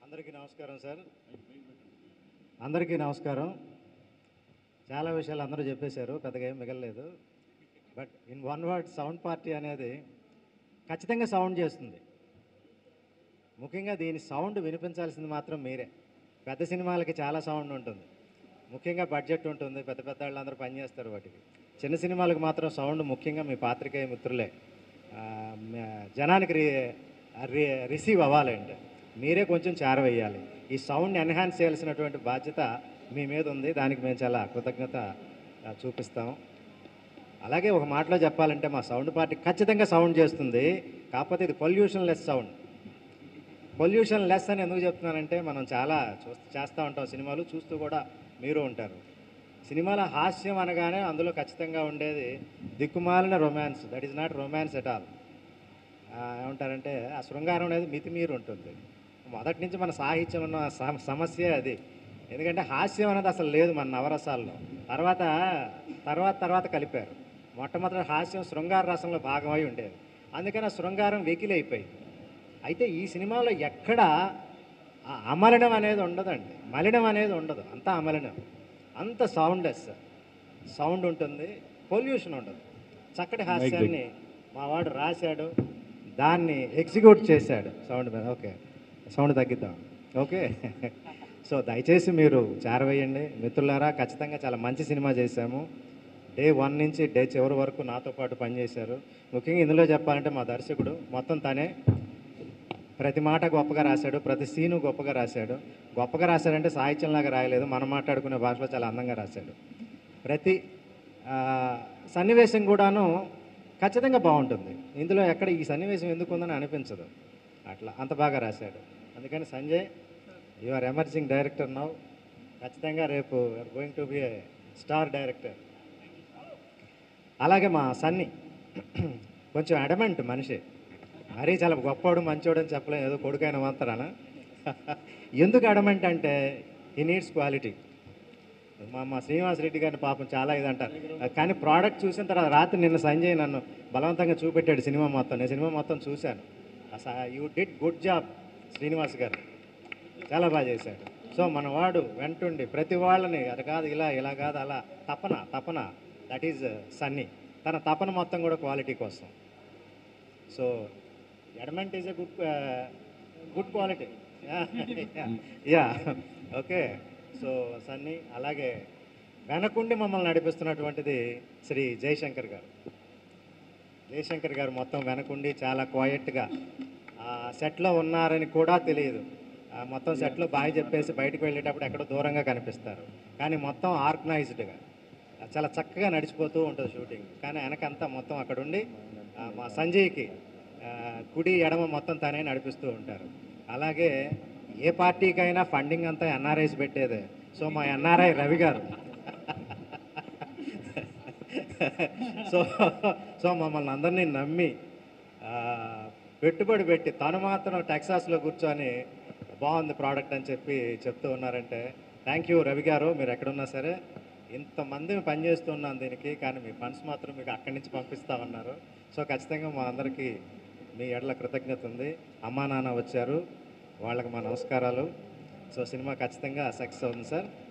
అందరికీ నమస్కారం సార్ అందరికీ నమస్కారం చాలా విషయాలు అందరూ చెప్పేశారు పెద్దగా ఏం మిగలలేదు but in one word sound party అనేది ఖచ్చితంగా సౌండ్ చేస్తుంది ముఖ్యంగా దీని సౌండ్ వినిపించాల్సింది మాత్రం మీరే పెద్ద సినిమాలకి చాలా సౌండ్ ఉంటుంది ముఖ్యంగా బడ్జెట్ ఉంటుంది పెద్ద పెద్ద వాళ్ళందరూ పనిచేస్తారు వాటికి చిన్న సినిమాలకు మాత్రం సౌండ్ ముఖ్యంగా మీ పాత్రికేయ మిత్రులే ఆ, మ- జనానికి రి రి- రిసీవ్ అవ్వాలండి మీరే కొంచెం చేరవేయాలి ఈ సౌండ్ ఎన్హాన్స్ చేయాల్సినటువంటి బాధ్యత మీ మీద ఉంది దానికి మేము చాలా కృతజ్ఞత ఆ, చూపిస్తాం అలాగే ఒక మాటలో చెప్పాలంటే మా సౌండ్ పార్టీ ఖచ్చితంగా సౌండ్ చేస్తుంది కాకపోతే ఇది pollution less sound pollution less అని ఎందుకు చెప్తున్నానంటే మనం చాలా చూ చేస్తూ ఉంటాం సినిమాలు చూస్తూ కూడా మీరు ఉంటారు సినిమాల హాస్యం అనగానే అందులో ఖచ్చితంగా ఉండేది దిక్కుమాలిన romance that is not romance at all ఏమంటారంటే ఆ శృంగారం అనేది మితిమీరు ఉంటుంది మొదటి నుంచి మన సాహిత్యం ఉన్న సమ- సమస్య అది ఎందుకంటే హాస్యం అనేది అసలు లేదు మన నవరసాల్లో తర్వాత తర్వాత తర్వాత కలిపారు మొట్టమొదటి హాస్యం శృంగార రసంలో భాగమై ఉండేది అందుకని ఆ శృంగారం వెకిలి అయిపోయింది అయితే ఈ సినిమాలో ఎక్కడ ఆ అమలినం అనేది ఉండదండి మలినం అనేది ఉండదు అంతా అమలినం అంత సౌండ్లెస్ సౌండ్ ఉంటుంది పొల్యూషన్ ఉండదు చక్కటి హాస్యాన్ని మా వాడు రాశాడు దాన్ని ఎగ్జిక్యూట్ చేశాడు సౌండ్ మీద ఓకే సౌండ్ తగ్గిద్దాం ఓకే సో దయచేసి మీరు చేరవేయండి మిత్రులారా ఖచ్చితంగా చాలా మంచి సినిమా చేశాము డే వన్ నుంచి డే చివరి వరకు నాతో పాటు పనిచేశారు ముఖ్యంగా ఇందులో చెప్పాలంటే మా దర్శకుడు మొత్తం తనే ప్రతి మాట గొప్పగా రాశాడు ప్రతి సీను గొప్పగా రాశాడు గొప్పగా రాశాడంటే సాహిత్యంలాగా రాయలేదు మనం మాట్లాడుకునే భాషలో చాలా అందంగా రాశాడు ప్రతి ఆ, సన్నివేశం కూడాను ఖచ్చితంగా బాగుంటుంది ఇందులో ఎక్కడ ఈ సన్నివేశం ఎందుకు ఉందని అనిపించదు అట్లా అంత బాగా రాశాడు అందుకని Sanjay you are emerging director now ఖచ్చితంగా రేపు going to be a star director అలాగే మా సన్ని కొంచెం అడమెంట్ మనిషి మరీ చాలా గొప్పవాడు మంచోడు అని చెప్పలేం ఏదో కొడుకైన మాత్రాన ఎందుకు అడమెంట్ అంటే ఈ నీడ్స్ క్వాలిటీ మా మా శ్రీనివాస్ రెడ్డి గారిని పాపం చాలా ఇదంటారు కానీ ప్రోడక్ట్ చూసిన తర్వాత రాత్రి నిన్న సంజయ్ నన్ను బలవంతంగా చూపెట్టాడు సినిమా మొత్తం నేను సినిమా మొత్తం చూశాను you did good job Srinivas garu చాలా బాగా చేశాడు సో మన వాడు వెంటుండి ప్రతి వాళ్ళని అది కాదు ఇలా ఇలా కాదు అలా తపన తపన దట్ ఈజ్ సన్నీ తన తపన మొత్తం కూడా క్వాలిటీ కోసం so adamant is a good good quality yeah okay so Sunny అలాగే వెనకుండి మమ్మల్ని నడిపిస్తున్నటువంటిది శ్రీ జయశంకర్ గారు జయశంకర్ గారు మొత్తం వెనకుండి చాలా క్వయట్గా సెట్లో ఉన్నారని కూడా తెలియదు ఆ, మొత్తం సెట్లో బాగా చెప్పేసి బయటకు వెళ్ళేటప్పుడు ఎక్కడో దూరంగా కనిపిస్తారు కానీ మొత్తం ఆర్గనైజ్డ్గా చాలా చక్కగా నడిచిపోతూ ఉంటుంది షూటింగ్ కానీ వెనకంతా మొత్తం అక్కడ ఉండి ఆ, మా సంజయ్కి ఆ, కుడి ఎడమ మొత్తం తనే నడిపిస్తూ ఉంటారు అలాగే ఏ పార్టీకైనా ఫండింగ్ అంతా ఎన్ఆర్ఐస్ పెట్టేదే సో మా NRI Ravi garu so so మమ్మల్ని అందరినీ నమ్మి ఆ, పెట్టుబడి పెట్టి తను మాత్రం టెక్సాస్లో కూర్చొని బాగుంది ప్రోడక్ట్ అని చెప్పి చెప్తూ ఉన్నారంటే థ్యాంక్ యూ రవి గారు మీరు ఎక్కడున్నా సరే ఇంతమంది పనిచేస్తున్నాం దీనికి కానీ మీ ఫండ్స్ మాత్రం మీకు అక్కడి నుంచి పంపిస్తామన్నారు సో ఖచ్చితంగా మా అందరికీ మీ ఎడల కృతజ్ఞత ఉంది అమ్మా నాన్న వచ్చారు వాళ్ళకి మా నమస్కారాలు సో సినిమా ఖచ్చితంగా సక్సెస్ అవుతుంది సార్